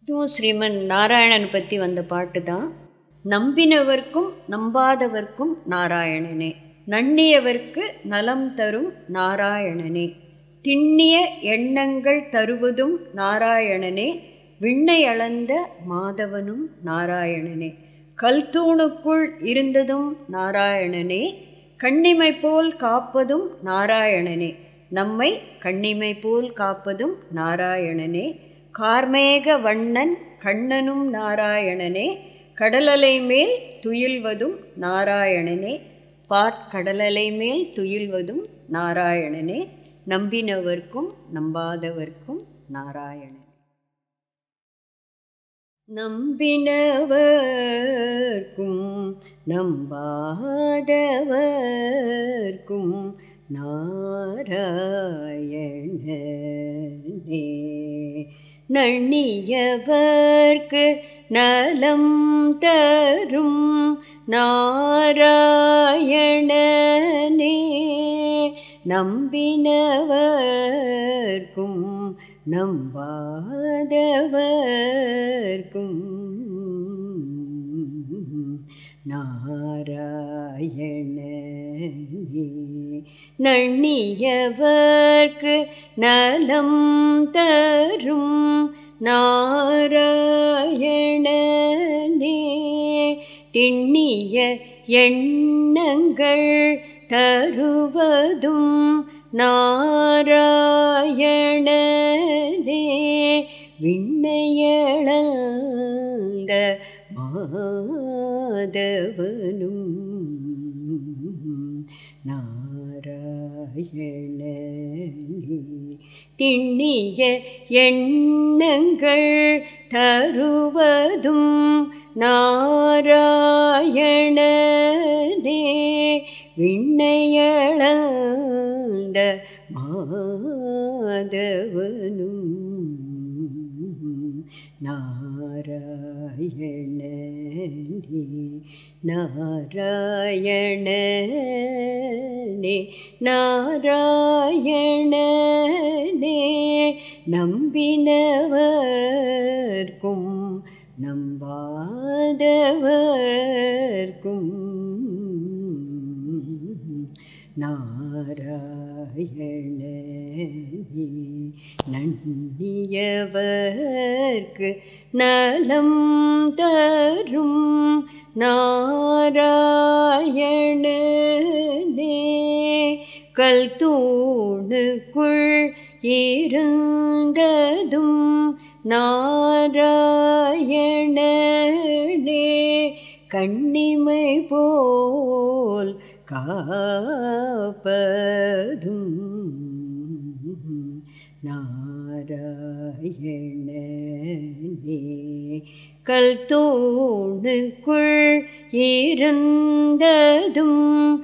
இதுவும் ஸ்ரீமன் நாராயணன் பற்றி வந்த பாட்டு தான் நம்பினவர்க்கும் நம்பாதவர்க்கும் நாராயணனே நன்னியவர்க்கு நலம் தரும் நாராயணனே திண்ணிய எண்ணங்கள் தருவதும் நாராயணனே விண்ணை அளந்த மாதவனும் நாராயணனே கல்தூணுக்குள் இருந்ததும் நாராயணனே கண்ணிமை போல் காப்பதும் நாராயணனே நம்மை கண்ணிமை போல் காப்பதும் நாராயணனே கார்மேக வண்ணன் கண்ணனும் நாராயணனே கடலலை மேல் துயில்வதும் நாராயணனே பாற்கடலலை மேல் துயில்வதும் நாராயணனே நம்பினவர்க்கும் நம்பாதவர்க்கும் நாராயணன் நம்பினவர்க்கும் நம்பாதவர்க்கும் நாராயணனே நண்ணியவர்க்கு நலம் தரும் நாராயணனே நம்பினவர்க்கும் நம்பாதவர்க்கும் நாராயணனே நண்ணியவர்க்கு நலம் தரும் நாராயணனே திண்ணிய எண்ணங்கள் தருவதும் நாராயணனே விண்ணையளந்த மாதவனும் நாராயணனே திண்ணிய எண்ணங்கள் தருவதும் நாராயணனே விண்ணையளந்த மாதவனும் நாராயணனே நாராயணனே நாராயணனே நம்பினவர்க்கும் நம்பாதவர்க்கும் நாராயணனே நன்னியவர்க்கு நலம் தரும் நாராயணனே கல்தூணுக்குள் இருந்ததும் நாராயணனே கண்ணிமை போல் காப்பதும் நாராயணனே கல்தூணுக்குள் இருந்ததும்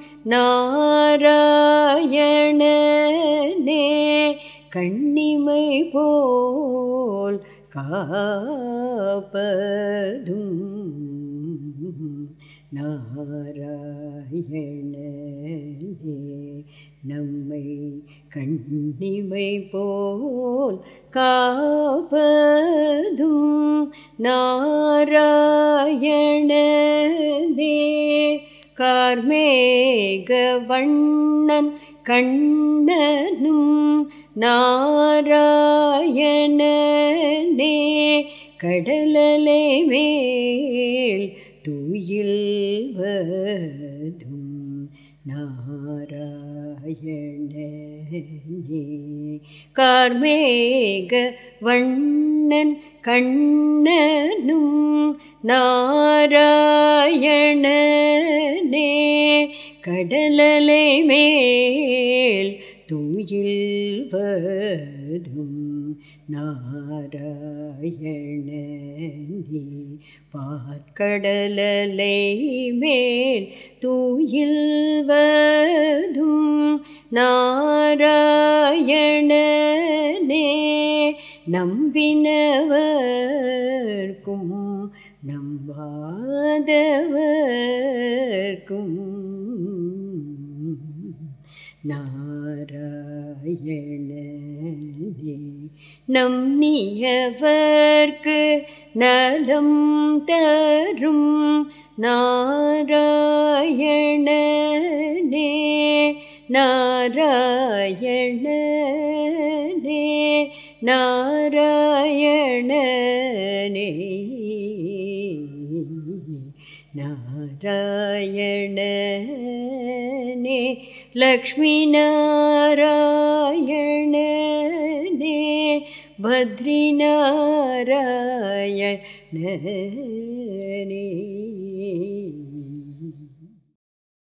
நாராயணனே கண்ணிமை போல் காப்பதும் நாராயணனே நம்மை கண்ணிமை போல் காப்பதும் நாராயணனே கார்மேக வண்ணன் கண்ணனும் நாராயணனே கடலலை மேல் துயில்வதும் நாராயணனே கார்மேக வண்ணன் கண்ணனும் நாராயணனே கடலலை மேல் துயில்வதும் நாராயணனே பார்க்கடலலை மேல் தூயில்வதும் நாராயணனே நம்பினவர்க்கும் நம்பாதவர்க்கும் நாராயணனே நம்மியவர்க்கு நலம் தரும் நாராயணனே நாராயணனே நாராயணனே நாராயணனே லக்ஷ்மி நாராயணனே பத்ரி நாராயணனே